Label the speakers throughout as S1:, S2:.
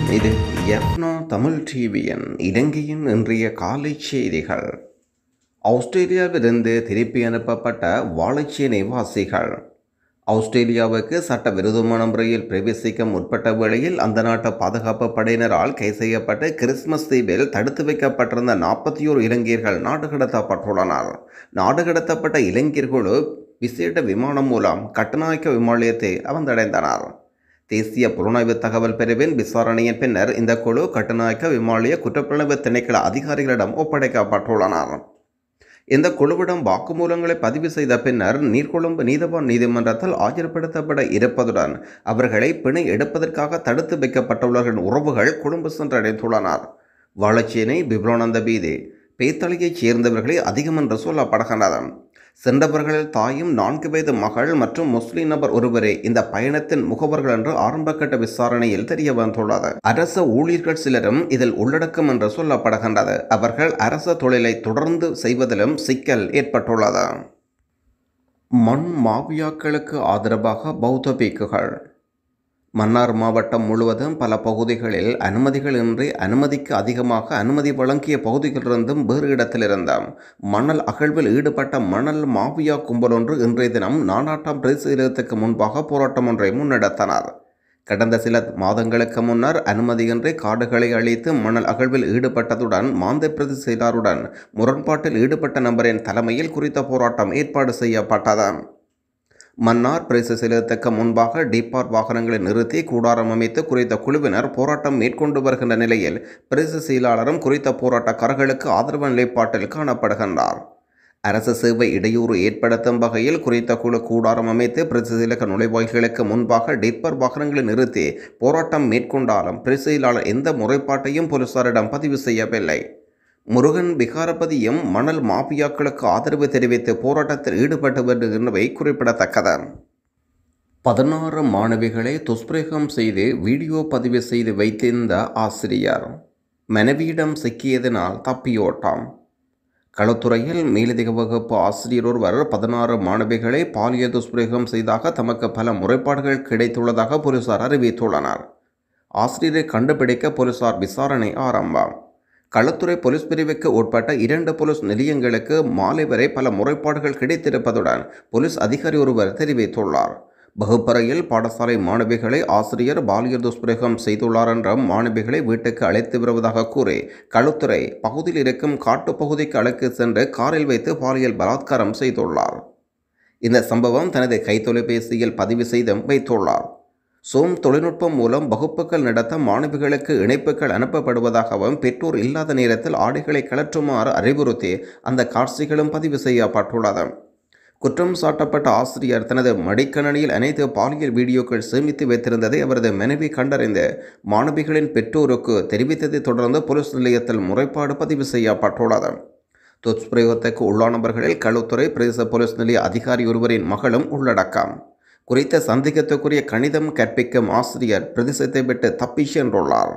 S1: இது எஃப்னோ தமிழ் டிவியின் இலங்கையின் இன்றைய காலை செய்திகள் ஆஸ்திரேலியாவிலிருந்து திருப்பி அனுப்பப்பட்ட வாழைச்சேனை வாசிகள் ஆஸ்திரேலியாவுக்கு சட்டவிரோதமான முறையில் பிரவேசிக்க முற்பட்ட வேளையில் அந்த நாட்டு பாதுகாப்பு படையினரால் கை செய்யப்பட்டு கிறிஸ்துமஸ் தீவில் தடுத்து வைக்கப்பட்டிருந்த நாற்பத்தி ஓரு இலங்கையர்கள் நாடு கடத்தப்பட்டுள்ளனர் நாடு கடத்தப்பட்ட இலங்கையர்களு விசேட விமானம் மூலம் கட்டுநாயக்க விமானத்தை வந்தடைந்தனர் தேசிய புலனாய்வு தகவல் பிரிவின் விசாரணையின் பின்னர் இந்த குழு கட்டுநாயக்க விமானிய குற்றப்புலனாய்வு திணைக்கள அதிகாரிகளிடம் ஒப்படைக்கப்பட்டுள்ளனர் இந்த குழுவிடம் வாக்குமூலங்களை பதிவு செய்த பின்னர் நீர்கொழும்பு நீதவான் நீதிமன்றத்தில் ஆஜர்படுத்தப்பட இருப்பதுடன் அவர்களை பிணை எடுப்பதற்காக தடுத்து வைக்கப்பட்டுள்ளவர்களின் உறவுகள் கொழும்பு சென்றடைந்துள்ளனர் வாழச்சேனை பிப்ரோனந்த பீதி பேத்தலையைச் சேர்ந்தவர்களே அதிகம் என்று சொல்லப்படுகின்றது சென்றவர்களில் தாயும் நான்கு வயது மகள் மற்றும் முஸ்லிம் நபர் ஒருவரே இந்த பயணத்தின் முகவர்கள் என்று ஆரம்பகட்ட விசாரணையில் தெரிய வந்துள்ளது அரச ஊழியர்கள் சிலரும் இதில் உள்ளடக்கம் என்று சொல்லப்படுகின்றது அவர்கள் அரச தொழிலை தொடர்ந்து செய்வதிலும் சிக்கல் ஏற்பட்டுள்ளது மண் மாவியாக்களுக்கு ஆதரவாக பௌத்த பீக்குகள் மன்னார் மாவட்டம் முழுவதும் பல பகுதிகளில் அனுமதிகள் இன்றி அனுமதிக்கு அதிகமாக அனுமதி வழங்கிய பகுதிகளிலிருந்தும் வேறு இடத்திலிருந்தும் மணல் அகழ்வில் ஈடுபட்ட மணல் மாவியா கும்பல் ஒன்று இன்றைய தினம் நானாட்டாம் பிரதேசத்துக்கு முன்பாக போராட்டம் ஒன்றை முன்னெடுத்தனர் கடந்த சில மாதங்களுக்கு முன்னர் அனுமதியின்றி காடுகளை அழித்து மணல் அகழ்வில் ஈடுபட்டதுடன் மாந்தை பிரதி செயலாருடன் முரண்பாட்டில் ஈடுபட்ட நபரின் தலைமையில் குறித்த போராட்டம் ஏற்பாடு செய்யப்பட்டது மன்னார் பிரதேச செயலகத்துக்கு முன்பாக டிபார் வாகனங்களை நிறுத்தி கூடாரம் அமைத்து குறித்த குழுவினர் போராட்டம் மேற்கொண்டு வருகின்ற நிலையில் பிரதேச செயலாளரும் குறித்த போராட்டக்காரர்களுக்கு ஆதரவு நிலைப்பாட்டில் காணப்படுகின்றார் அரசு சேவை இடையூறு ஏற்படுத்தும் வகையில் குறித்த குழு கூடாரம் அமைத்து பிரதேச செயலக நுழைவாயில்களுக்கு முன்பாக டிப்பர் வாகனங்களை நிறுத்தி போராட்டம் மேற்கொண்டாலும் பிரதேச செயலாளர் எந்த முறைப்பாட்டையும் போலீசாரிடம் பதிவு செய்யவில்லை முருகன் விகாரபதியும் மணல் மாபியாக்களுக்கு ஆதரவு தெரிவித்து போராட்டத்தில் ஈடுபட்டு வருகின்றவை குறிப்பிடத்தக்கது பதினாறு மாணவிகளை துஷ்பிரயோகம் செய்து வீடியோ பதிவு செய்து வைத்திருந்த ஆசிரியர் மனைவியிடம் சிக்கியதனால் தப்பியோட்டம் களத்துறையில் மேலதிக வகுப்பு ஆசிரியர் ஒருவர் பதினாறு மாணவிகளை பாலியல் துஷ்பிரயோகம் செய்தாக தமக்கு பல முறைப்பாடுகள் கிடைத்துள்ளதாக போலீசார் அறிவித்துள்ளனர் ஆசிரியரை கண்டுபிடிக்க போலீசார் விசாரணை ஆரம்பம் களத்துறை போலீஸ் பிரிவுக்கு உட்பட்ட இரண்டு போலீஸ் நிலையங்களுக்கு மாலை வரை பல முறைப்பாடுகள் கிடைத்திருப்பதுடன் போலீஸ் அதிகாரி ஒருவர் தெரிவித்துள்ளார் வகுப்பறையில் பாடசாலை மாணவிகளை ஆசிரியர் பாலியல் துஷ்பிரயோகம் செய்துள்ளார் என்றும் மாணவிகளை வீட்டுக்கு அழைத்து வருவதாக கூறி களுத்துறை பகுதியில் இருக்கும் காட்டுப்பகுதிக்கு அழைத்து சென்று காரில் வைத்து பாலியல் பலாத்காரம் செய்துள்ளார் இந்த சம்பவம் தனது கைத்தொலைபேசியில் பதிவு செய்தும் வைத்துள்ளார் சோம் தொழில்நுட்பம் மூலம் வகுப்புகள் நடத்த மாணவிகளுக்கு இணைப்புகள் அனுப்பப்படுவதாகவும் பெற்றோர் இல்லாத நேரத்தில் ஆடைகளை கலற்றுமாறு அறிவுறுத்தி அந்த காட்சிகளும் பதிவு செய்யப்பட்டுள்ளது குற்றம் சாட்டப்பட்ட ஆசிரியர் தனது மடிக்கணனியில் அனைத்து பாலியல் வீடியோக்கள் சேமித்து வைத்திருந்ததை அவரது மனைவி கண்டறிந்து மாணவிகளின் பெற்றோருக்கு தெரிவித்ததை தொடர்ந்து போலீஸ் நிலையத்தில் முறைப்பாடு பதிவு செய்யப்பட்டுள்ளது துஷ்பிரயோகத்துக்கு உள்ளானவர்களில் களுத்துறை பிரதேச போலீஸ் நிலைய அதிகாரி ஒருவரின் மகளும் உள்ளடக்கம் குறித்த சந்தேகத்துக்குரிய கணிதம் கற்பிக்கும் ஆசிரியர் பிரதேசத்தை விட்டு தப்பி சென்றுள்ளார்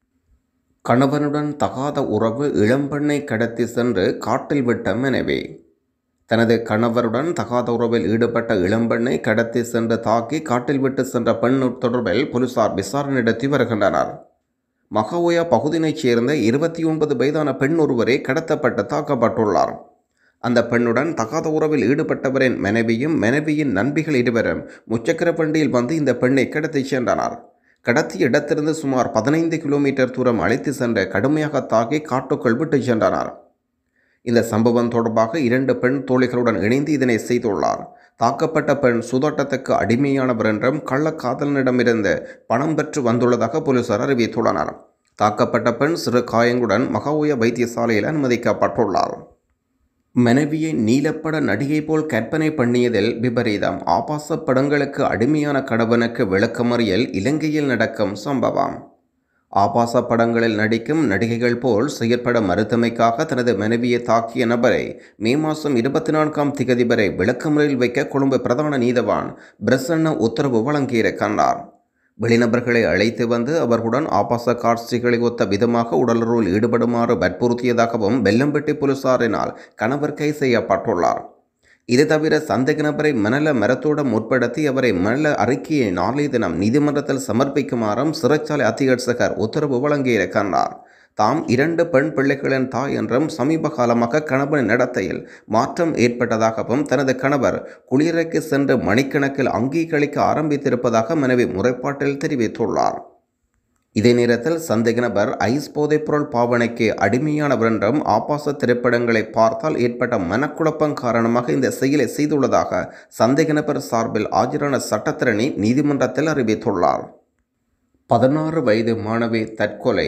S1: கணவனுடன் தகாத உறவு இளம்பெண்ணை கடத்தி சென்று காட்டில் விட்ட மனைவி தனது கணவருடன் தகாத உறவில் ஈடுபட்ட இளம்பெண்ணை கடத்தி சென்று தாக்கி காட்டில் விட்டு சென்ற பெண் தொடர்பில் போலீசார் விசாரணை நடத்தி வருகின்றனர் மகோயா பகுதியினைச் சேர்ந்த இருபத்தி ஒன்பது வயதான பெண் ஒருவரே கடத்தப்பட்டு தாக்கப்பட்டுள்ளார் அந்த பெண்ணுடன் தகாத உறவில் ஈடுபட்டவரின் மனைவியும் மனைவியின் நண்பிகள் இருவரும் முச்சக்கர வண்டியில் வந்து இந்த பெண்ணை கடத்திச் சென்றனர் கடத்திய இடத்திலிருந்து சுமார் பதினைந்து கிலோமீட்டர் தூரம் அழைத்து சென்று கடுமையாக தாக்கி காட்டுக்குள் விட்டு சென்றனர் இந்த சம்பவம் தொடர்பாக இரண்டு பெண் தோழிகளுடன் இணைந்து இதனை செய்துள்ளார் தாக்கப்பட்ட பெண் சுதோட்டத்துக்கு அடிமையானவர் என்றும் கள்ளக்காதலனிடமிருந்து பணம் பெற்று வந்துள்ளதாக போலீசார் அறிவித்துள்ளனர் தாக்கப்பட்ட பெண் சிறு காயங்களுடன் மகாவுய வைத்தியசாலையில் அனுமதிக்கப்பட்டுள்ளார் மனைவியை நீலப்பட நடிகை போல் கற்பனை பண்ணியதில் விபரீதம் ஆபாச படங்களுக்கு அடிமையான கடவனுக்கு விளக்கமறியல் இலங்கையில் நடக்கும் சம்பவம் ஆபாச படங்களில் நடிக்கும் நடிகைகள் போல் செயற்பட மறுத்தமைக்காக தனது மனைவியை தாக்கிய நபரை மே மாதம் இருபத்தி நான்காம் திகதி வரை விளக்கமறியல் வைக்க கொழும்பு பிரதான நீதவான் பிரசன்ன உத்தரவு வழங்கியிருக்கின்றார் வெளிநபர்களை அழைத்து வந்து அவர்களுடன் ஆபாச காட்சிகளை ஒத்த விதமாக உடலுறவில் ஈடுபடுமாறு வற்புறுத்தியதாகவும் வெல்லம்பட்டி போலீசாரினால் கணவர் கை செய்யப்பட்டுள்ளார் இது தவிர சந்தேக நபரை மணல மரத்தோடம் முற்படுத்தி அவரை மணல அறிக்கையை நாளைய தினம் நீதிமன்றத்தில் சமர்ப்பிக்குமாறும் சிறைச்சாலை அத்தியட்சகர் உத்தரவு வழங்கியிருக்கின்றார் தாம் இரண்டு பெண் பிள்ளைகளின் தாய் என்றும் சமீப காலமாக கணவனின் நடத்தையில் மாற்றம் ஏற்பட்டதாகவும் தனது கணவர் குளிரைக்கு சென்று மணிக்கணக்கில் அங்கீகரிக்க ஆரம்பித்திருப்பதாக மனைவி முறைப்பாட்டில் தெரிவித்துள்ளார் இதே நேரத்தில் சந்தேக நபர் ஐஸ் போதைப்பொருள் பாவனைக்கு அடிமையானவர் என்றும் ஆபாச திரைப்படங்களை பார்த்தால் ஏற்பட்ட மனக்குழப்பம் காரணமாக இந்த செயலை செய்துள்ளதாக சந்தேக நபர் சார்பில் ஆஜரான சட்டத்திரணி நீதிமன்றத்தில் அறிவித்துள்ளார் பதினாறு வயது மாணவி தற்கொலை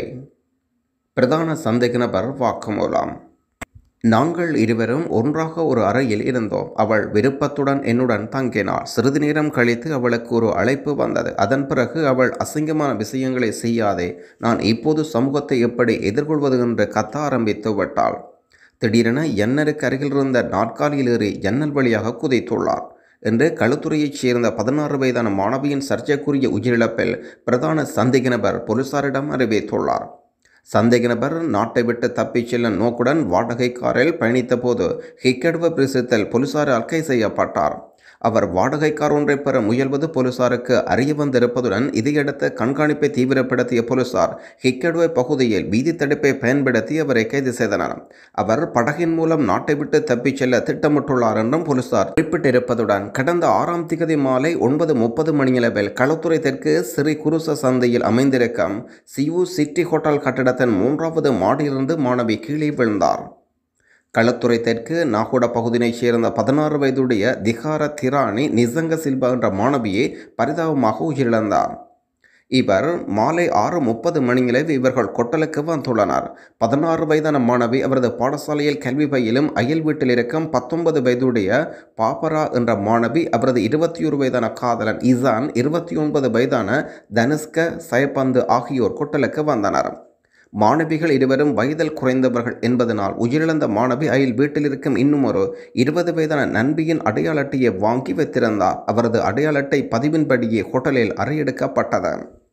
S1: பிரதான சந்தேக நபர் வாக்குமூலம் நாங்கள் இருவரும் ஒன்றாக ஒரு அறையில் இருந்தோம் அவள் விருப்பத்துடன் என்னுடன் தங்கினாள் சிறிது நேரம் கழித்து அவளுக்கு ஒரு அழைப்பு வந்தது அதன் பிறகு அவள் அசிங்கமான விஷயங்களை செய்யாதே நான் இப்போது சமூகத்தை எப்படி எதிர்கொள்வது என்று கத்த ஆரம்பித்து விட்டாள் திடீரென எண்ணருக்கு அருகில் இருந்த நாற்காலியில் ஏறி ஜன்னல் வழியாக குதித்துள்ளார் என்று களுத்துறையைச் சேர்ந்த பதினாறு வயதான மாணவியின் சர்ச்சைக்குரிய உயிரிழப்பில் பிரதான சந்தேக நபர் போலீசாரிடம் அறிவித்துள்ளார் சந்தேக நபர் நாட்டை விட்டு தப்பிச் செல்லும் நோக்குடன் வாடகை காரில் பயணித்த போது ஹிக்கெடுவ பிரசித்தல் போலீசாரால் கைது செய்யப்பட்டார் அவர் வாடகை கார் ஒன்றை பெற முயல்வது போலீசாருக்கு அறிய வந்திருப்பதுடன் இதையடுத்து கண்காணிப்பை தீவிரப்படுத்திய போலீசார் ஹிக்கெடுவை பகுதியில் வீதி தடுப்பை பயன்படுத்தி அவரை கைது செய்தனர் அவர் படகின் மூலம் நாட்டை விட்டு தப்பிச் செல்ல திட்டமிட்டுள்ளார் என்றும் போலீசார் குறிப்பிட்டிருப்பதுடன் கடந்த ஆறாம் திகதி மாலை ஒன்பது முப்பது மணியளவில் களத்துறை தெற்கு சிறி குருச சந்தையில் அமைந்திருக்கும் சியூ சிட்டி ஹோட்டல் கட்டிடத்தின் மூன்றாவது மாடியிலிருந்து மாணவி கீழே விழுந்தார் களத்துறை தெற்கு நாகூட பகுதியைச் சேர்ந்த பதினாறு வயதுடைய திகார திராணி நிசங்க சில்பா என்ற மாணவியை பரிதாபமாக உயிரிழந்தார் இவர் மாலை ஆறு முப்பது மணியளவு இவர்கள் கொட்டலுக்கு வந்துள்ளனர் பதினாறு வயதான மாணவி அவரது பாடசாலையில் கல்வி பயிலும் அயல் வீட்டில் இருக்கும் பத்தொன்பது வயதுடைய பாப்பரா என்ற மாணவி அவரது இருபத்தி ஒரு வயதான காதலன் இசான் இருபத்தி ஒன்பது வயதான தனுஷ்க சயபந்து ஆகியோர் கொட்டலுக்கு வந்தனர் மாணவிகள் இருவரும் வயதில் குறைந்தவர்கள் என்பதனால் உயிரிழந்த மாணவி அயல் வீட்டில் இருக்கும் இன்னும் ஒரு இருபது வயதான நண்பியின் அடையாள அட்டையை வாங்கி வைத்திருந்தார் அவரது அடையாள அட்டை பதிவின்படியே ஹோட்டலில் அறையெடுக்கப்பட்டது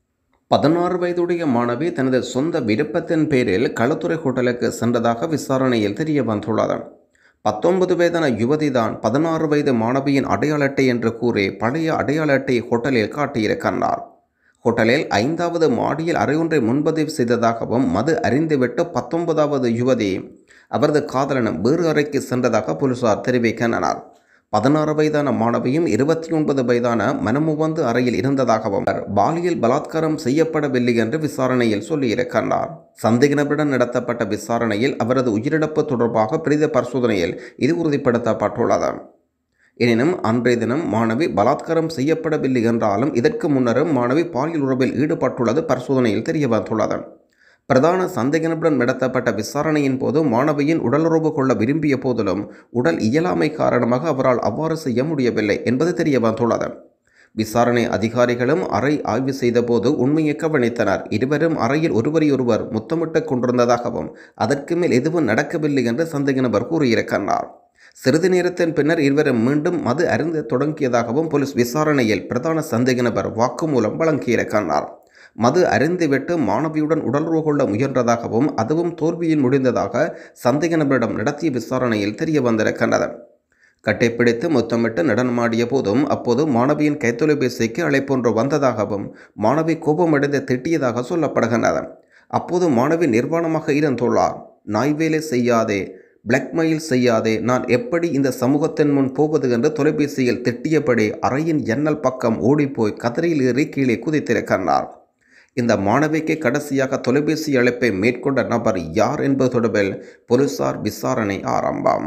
S1: பதினாறு வயதுடைய மாணவி தனது சொந்த விருப்பத்தின் பேரில் களத்துறை ஹோட்டலுக்கு சென்றதாக விசாரணையில் தெரிய வந்துள்ளது பத்தொன்பது வயதான யுவதிதான் பதினாறு வயது மாணவியின் அடையாள அட்டை என்று கூறி பழைய அடையாள அட்டை ஹோட்டலில் காட்டியிருக்கின்றார் ஹோட்டலில் ஐந்தாவது மாடியில் அறையொன்றை முன்பதிவு செய்ததாகவும் மது அறிந்துவிட்டு பத்தொன்பதாவது யுவதி அவரது காதலனும் வேறு அறைக்கு சென்றதாக போலீசார் தெரிவிக்கின்றனர் பதினாறு வயதான மாணவியும் இருபத்தி ஒன்பது வயதான மனமுவந்து அறையில் இருந்ததாகவும் அவர் பாலியல் பலாத்காரம் செய்யப்படவில்லை என்று விசாரணையில் சொல்லியிருக்கின்றார் சந்தேக நபருடன் நடத்தப்பட்ட விசாரணையில் அவரது உயிரிழப்பு தொடர்பாக பிரேத பரிசோதனையில் இது உறுதிப்படுத்தப்பட்டுள்ளது எனினும் அன்றைய தினம் மாணவி பலாத்காரம் செய்யப்படவில்லை என்றாலும் இதற்கு முன்னரும் மாணவி பாலியல் உறவில் ஈடுபட்டுள்ளது பரிசோதனையில் தெரிய வந்துள்ளது பிரதான சந்தேகனுடன் நடத்தப்பட்ட விசாரணையின் போது மாணவியின் உடலுறவு கொள்ள விரும்பிய போதிலும் உடல் இயலாமை காரணமாக அவரால் அவ்வாறு செய்ய முடியவில்லை என்பது தெரிய வந்துள்ளது விசாரணை அதிகாரிகளும் அறை ஆய்வு செய்தபோது உண்மையை கவனித்தனர் இருவரும் அறையில் ஒருவரையொருவர் முத்தமிட்டுக் கொண்டிருந்ததாகவும் அதற்கு மேல் எதுவும் நடக்கவில்லை என்று சந்தேக நபர் கூறியிருக்கின்றார் சிறிது நேரத்தின் பின்னர் இருவரும் மீண்டும் மது அருந்த தொடங்கியதாகவும் போலீஸ் விசாரணையில் பிரதான சந்தேக நபர் வாக்குமூலம் வழங்கியிருக்கின்றார் மது அருந்திவிட்டு மாணவியுடன் உடலுறவு கொள்ள முயன்றதாகவும் அதுவும் தோல்வியில் முடிந்ததாக சந்தேக நபரிடம் நடத்திய விசாரணையில் தெரிய வந்திருக்கின்றது கட்டைப்பிடித்து முத்தமிட்டு நடனமாடிய போதும் அப்போது மாணவியின் கைத்தொலைபேசிக்கு அழைப்பொன்று வந்ததாகவும் மாணவி கோபமடைந்து திட்டியதாக சொல்லப்படுகின்றது அப்போது மாணவி நிர்வாணமாக இருந்துள்ளார் நாய் வேலை செய்யாதே பிளாக்மெயில் செய்யாதே நான் எப்படி இந்த சமூகத்தின் முன் போவது என்று தொலைபேசியில் திட்டியபடி அறையின் எண்ணல் பக்கம் ஓடிப்போய் கதிரையில் ஏறி கீழே குதித்திருக்கின்றார் இந்த மாணவிக்கு கடைசியாக தொலைபேசி அழைப்பை மேற்கொண்ட நபர் யார் என்பது தொடர்பில் போலீசார் விசாரணை ஆரம்பம்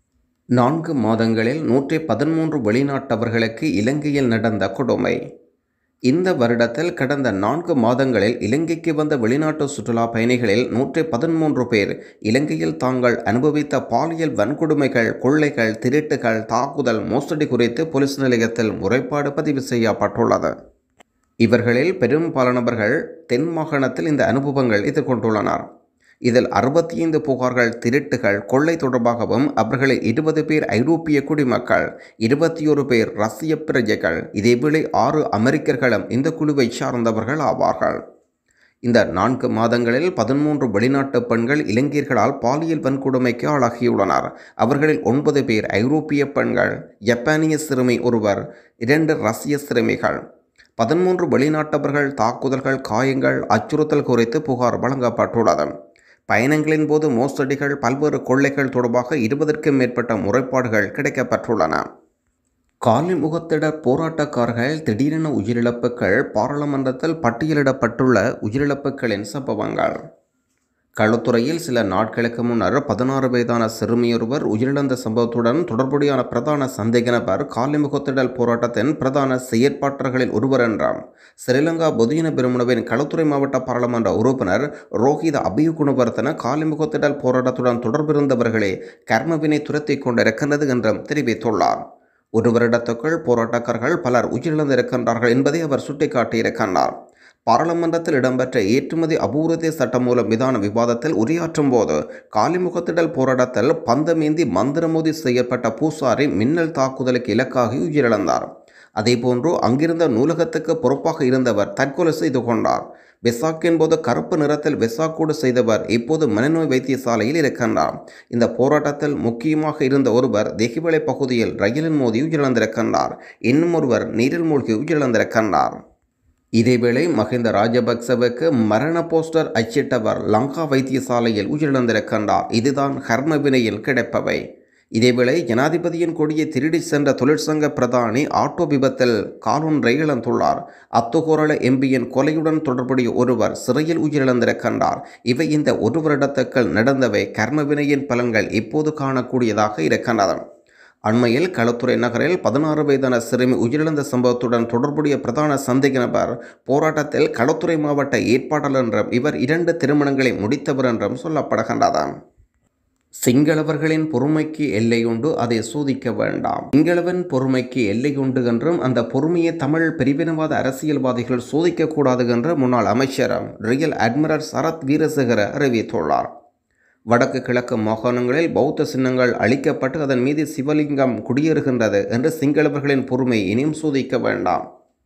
S1: நான்கு மாதங்களில் நூற்றி பதிமூன்று வெளிநாட்டவர்களுக்கு இலங்கையில் நடந்த கொடுமை இந்த வருடத்தில் கடந்த நான்கு மாதங்களில் இலங்கைக்கு வந்த வெளிநாட்டு சுற்றுலா பயணிகளில் நூற்றி பதிமூன்று பேர் இலங்கையில் தாங்கள் அனுபவித்த பாலியல் வன்கொடுமைகள் கொள்ளைகள் திருட்டுகள் தாக்குதல் மோசடி குறித்து போலீஸ் நிலையத்தில் முறைப்பாடு பதிவு செய்யப்பட்டுள்ளது இவர்களில் பெரும்பாலானவர்கள் தென் மாகாணத்தில் இந்த அனுபவங்கள் எதிர்கொண்டுள்ளனர் இதில் அறுபத்தி ஐந்து புகார்கள் திருட்டுகள் கொள்ளை தொடர்பாகவும் அவர்களில் இருபது பேர் ஐரோப்பிய குடிமக்கள் இருபத்தி ஒரு பேர் ரஷ்ய பிரஜைகள் இதேவேளை ஆறு அமெரிக்கர்களும் இந்த குழுவை சார்ந்தவர்கள் ஆவார்கள் இந்த நான்கு மாதங்களில் பதிமூன்று வெளிநாட்டு பெண்கள் இலங்கையர்களால் பாலியல் வன்கொடுமைக்கு ஆளாகியுள்ளனர் அவர்களில் ஒன்பது பேர் ஐரோப்பிய பெண்கள் ஜப்பானிய சிறுமி ஒருவர் இரண்டு ரஷ்ய சிறுமிகள் பதிமூன்று வெளிநாட்டவர்கள் தாக்குதல்கள் காயங்கள் அச்சுறுத்தல் குறித்து புகார் வழங்கப்பட்டுள்ளது பயணங்களின் போது மோசடிகள் பல்வேறு கொள்ளைகள் தொடர்பாக இருபதற்கும் மேற்பட்ட முறைப்பாடுகள் கிடைக்கப்பட்டுள்ளன காலிமுகத்திட போராட்டக்காரர்கள் திடீரென உயிரிழப்புகள் பாராளுமன்றத்தில் பட்டியலிடப்பட்டுள்ள உயிரிழப்புகளின் சம்பவங்கள் களுத்துறையில் சில நாட்களுக்கு முன்னர் பதினாறு வயதான சிறுமியொருவர் உயிரிழந்த சம்பவத்துடன் தொடர்புடையான பிரதான சந்தேக நபர் காலிமுகத்திடல் போராட்டத்தின் பிரதான செயற்பாட்டர்களில் ஒருவர் என்றாம் ஸ்ரீலங்கா பொதுஜன பெருமுனவின் களுத்துறை மாவட்ட பாராளுமன்ற உறுப்பினர் ரோஹித அபியுகுணவர்த்தன காலிமுகத்திடல் போராட்டத்துடன் தொடர்பிருந்தவர்களே கர்மவினை துரத்தி கொண்டிருக்கின்றது என்றும் தெரிவித்துள்ளார் ஒரு வருடத்துக்குள் போராட்டக்காரர்கள் பலர் உயிரிழந்திருக்கின்றார்கள் என்பதை அவர் சுட்டிக்காட்டியிருக்கின்றார் பாராளுமன்றத்தில் இடம்பெற்ற ஏற்றுமதி அபூர்வத்தை சட்டம் மூலம் மீதான விவாதத்தில் உரையாற்றும் போது காலிமுகத்திடல் போராட்டத்தில் பந்தமேந்தி மந்திரமோதி செய்யப்பட்ட பூசாரி மின்னல் தாக்குதலுக்கு இலக்காகி உயிரிழந்தார் அதேபோன்று அங்கிருந்த நூலகத்துக்கு பொறுப்பாக இருந்தவர் தற்கொலை செய்து கொண்டார் வெசாக்கின் போது கருப்பு நிறத்தில் வெசாக்கூடு செய்தவர் இப்போது மனநோய் வைத்தியசாலையில் இருக்கின்றார் இந்த போராட்டத்தில் முக்கியமாக இருந்த ஒருவர் தெஹிவளை பகுதியில் ரயிலின் மோதி உயிரிழந்திருக்கின்றார் இன்னும் ஒருவர் நீரில் மூழ்கி உயிரிழந்திருக்கின்றார் இதேவேளை மஹிந்த ராஜபக்சவுக்கு மரண போஸ்டர் அச்சிட்டவர் லங்கா வைத்தியசாலையில் உயிரிழந்திருக்கின்றார் இதுதான் ஹர்மவினையில் கிடைப்பவை இதேவேளை ஜனாதிபதியின் கொடியை திருடி சென்ற தொழிற்சங்க பிரதானி ஆட்டோ விபத்தில் காலொன்றை இழந்துள்ளார் அத்துகோரள எம்பியின் கொலையுடன் தொடர்புடைய ஒருவர் சிறையில் உயிரிழந்திருக்கின்றார் இவை இந்த ஒரு வருடத்துக்கள் நடந்தவை கர்மவினையின் பலன்கள் இப்போது காணக்கூடியதாக இருக்கின்றன அண்மையில் களத்துறை நகரில் பதினாறு வயதான சிறுமி உயிரிழந்த சம்பவத்துடன் தொடர்புடைய பிரதான சந்தேக நபர் போராட்டத்தில் களத்துறை மாவட்ட ஏற்பாட்டாளர் என்றும் இவர் இரண்டு திருமணங்களை முடித்தவர் என்றும் சொல்லப்படுகின்றது சிங்களவர்களின் பொறுமைக்கு எல்லையுண்டு அதை சோதிக்க வேண்டாம் சிங்களவன் பொறுமைக்கு எல்லையுண்டு என்றும் அந்த பொறுமையை தமிழ் பிரிவினவாத அரசியல்வாதிகள் சோதிக்கக்கூடாது என்று முன்னாள் அமைச்சர் ரியல் அட்மிரல் சரத் வீரசேகர அறிவித்துள்ளார் வடக்கு கிழக்கு மாகாணங்களில் பௌத்த சின்னங்கள் அழிக்கப்பட்டு அதன் மீது சிவலிங்கம் குடியேறுகின்றது என்று சிங்களவர்களின் பொறுமை இனியும் சோதிக்க வேண்டாம்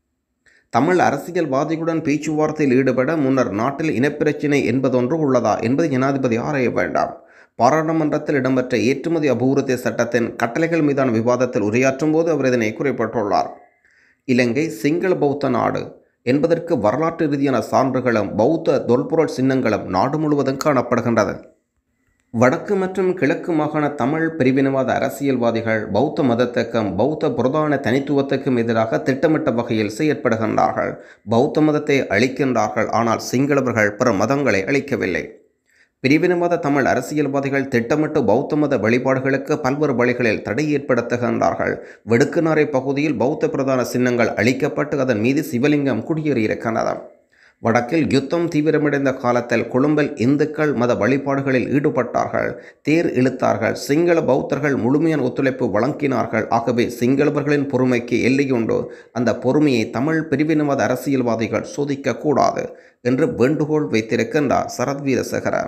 S1: தமிழ் அரசியல்வாதிகளுடன் பேச்சுவார்த்தையில் ஈடுபட முன்னர் நாட்டில் இனப்பிரச்சினை என்பதொன்று உள்ளதா என்பதை ஜனாதிபதி ஆராய வேண்டாம் பாராளுமன்றத்தில் இடம்பெற்ற ஏற்றுமதி அபூர்வத்தை சட்டத்தின் கட்டளைகள் மீதான விவாதத்தில் உரையாற்றும் போது அவர் இதனை குறிப்பிட்டுள்ளார் இலங்கை சிங்கள பௌத்த நாடு என்பதற்கு வரலாற்று ரீதியான சான்றுகளும் பௌத்த தொல்பொருள் சின்னங்களும் நாடு முழுவதும் காணப்படுகின்றது வடக்கு மற்றும் கிழக்கு மாகாண தமிழ் பிரிவினவாத அரசியல்வாதிகள் பௌத்த மதத்துக்கும் பௌத்த புரதான தனித்துவத்துக்கும் எதிராக திட்டமிட்ட வகையில் செயற்படுகின்றார்கள் பௌத்த மதத்தை அழிக்கின்றார்கள் ஆனால் சிங்களவர்கள் பிற மதங்களை அழிக்கவில்லை பிரிவினவாத தமிழ் அரசியல்வாதிகள் திட்டமிட்டு பௌத்த மத வழிபாடுகளுக்கு பல்வேறு வழிகளில் தடை ஏற்படுத்துகின்றார்கள் வெடுக்குநாரை பகுதியில் பௌத்த பிரதான சின்னங்கள் அழிக்கப்பட்டு அதன் மீது சிவலிங்கம் குடியேறியிருக்கின்றது வடக்கில் யுத்தம் தீவிரமடைந்த காலத்தில் கொழும்பில் இந்துக்கள் மத வழிபாடுகளில் ஈடுபட்டார்கள் தேர் இழுத்தார்கள் சிங்கள பௌத்தர்கள் முழுமையான ஒத்துழைப்பு வழங்கினார்கள் ஆகவே சிங்களவர்களின் பொறுமைக்கு எல்லையுண்டு அந்த பொறுமையை தமிழ் பிரிவினவாத அரசியல்வாதிகள் சோதிக்கக்கூடாது என்று வேண்டுகோள் வைத்திருக்கின்றார் சரத் வீரசேகர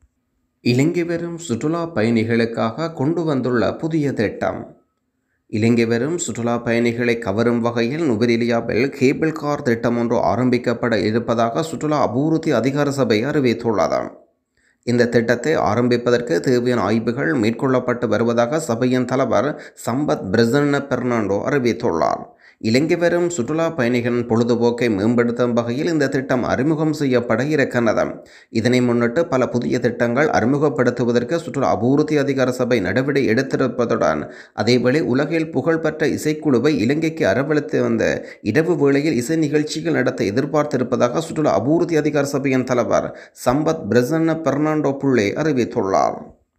S1: இலங்கை வரும் சுற்றுலா பயணிகளுக்காக கொண்டு வந்துள்ள புதிய திட்டம் இலங்கை வரும் சுற்றுலா பயணிகளை கவரும் வகையில் நுவரெலியாவில் கேபிள் கார் திட்டம் ஒன்று ஆரம்பிக்கப்பட இருப்பதாக சுற்றுலா அபிவிருத்தி அதிகார சபை அறிவித்துள்ளது இந்த திட்டத்தை ஆரம்பிப்பதற்கு தேவையான ஆய்வுகள் மேற்கொள்ளப்பட்டு வருவதாக சபையின் தலைவர் சம்பத் பிரசன்ன பெர்னாண்டோ அறிவித்துள்ளார் இலங்கை வரும் சுற்றுலா பயணிகளின் பொழுதுபோக்கை மேம்படுத்தும் வகையில் இந்த திட்டம் அறிமுகம் செய்யப்பட இருக்கின்றது இதனை முன்னிட்டு பல புதிய திட்டங்கள் அறிமுகப்படுத்துவதற்கு சுற்றுலா அபிவிருத்தி அதிகார சபை நடவடிக்கை எடுத்திருப்பதுடன் அதேவேளை உலகில் புகழ்பெற்ற இசைக்குழுவை இலங்கைக்கு அரவழைத்து வந்த இரவு வேளையில் இசை நிகழ்ச்சிகள் நடத்த எதிர்பார்த்திருப்பதாக சுற்றுலா அபிவிருத்தி அதிகார சபையின் தலைவர் சம்பத் பிரசன்ன பெர்னாண்டோ புள்ளே அறிவித்துள்ளார்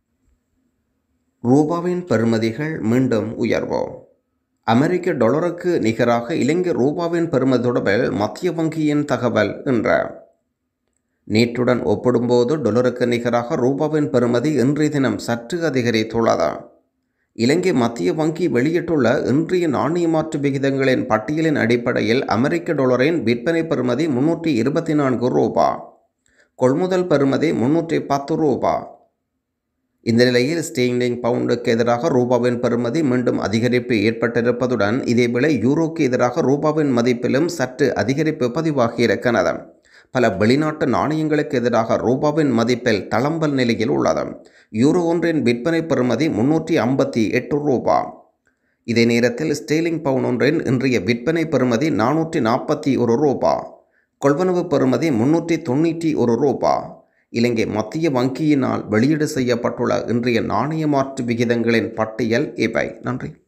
S1: ரூபாவின் பெறுமதிகள் மீண்டும் உயர்வு அமெரிக்க டாலருக்கு நிகராக இலங்கை ரூபாவின் பெறுமதி தொடர்பில் மத்திய வங்கியின் தகவல் என்ற நேற்றுடன் ஒப்பிடும்போது டொலருக்கு நிகராக ரூபாவின் பெறுமதி இன்றைய தினம் சற்று அதிகரித்துள்ளது இலங்கை மத்திய வங்கி வெளியிட்டுள்ள இன்றைய நாணய மாற்று விகிதங்களின் பட்டியலின் அடிப்படையில் அமெரிக்க டாலரின் விற்பனை பெறுமதி முன்னூற்றி இருபத்தி நான்கு ரூபா கொள்முதல் பெறுமதி முன்னூற்றி பத்து ரூபா இந்த நிலையில் ஸ்டேங்லிங் பவுண்டுக்கு எதிராக ரூபாவின் பெறுமதி மீண்டும் அதிகரிப்பு ஏற்பட்டிருப்பதுடன் இதேவேளை யூரோக்கு எதிராக ரூபாவின் மதிப்பிலும் சற்று அதிகரிப்பு பதிவாகியிருக்கிறது பல வெளிநாட்டு நாணயங்களுக்கு எதிராக ரூபாவின் மதிப்பில் தளம்பல் நிலையில் உள்ளது யூரோ ஒன்றின் விற்பனை பெறுமதி முன்னூற்றி ஐம்பத்தி எட்டு ரூபா இதே நேரத்தில் ஸ்டேலிங் பவுன் ஒன்றின் இன்றைய விற்பனை பெறுமதி நானூற்றி நாற்பத்தி ஒரு ரூபா கொள்வனவு பெறுமதி முன்னூற்றி தொண்ணூற்றி ஒரு ரூபா இலங்கை மத்திய வங்கியினால் வெளியீடு செய்யப்பட்டுள்ள இன்றைய நாணய மாற்று விகிதங்களின் பட்டியல் இவை நன்றி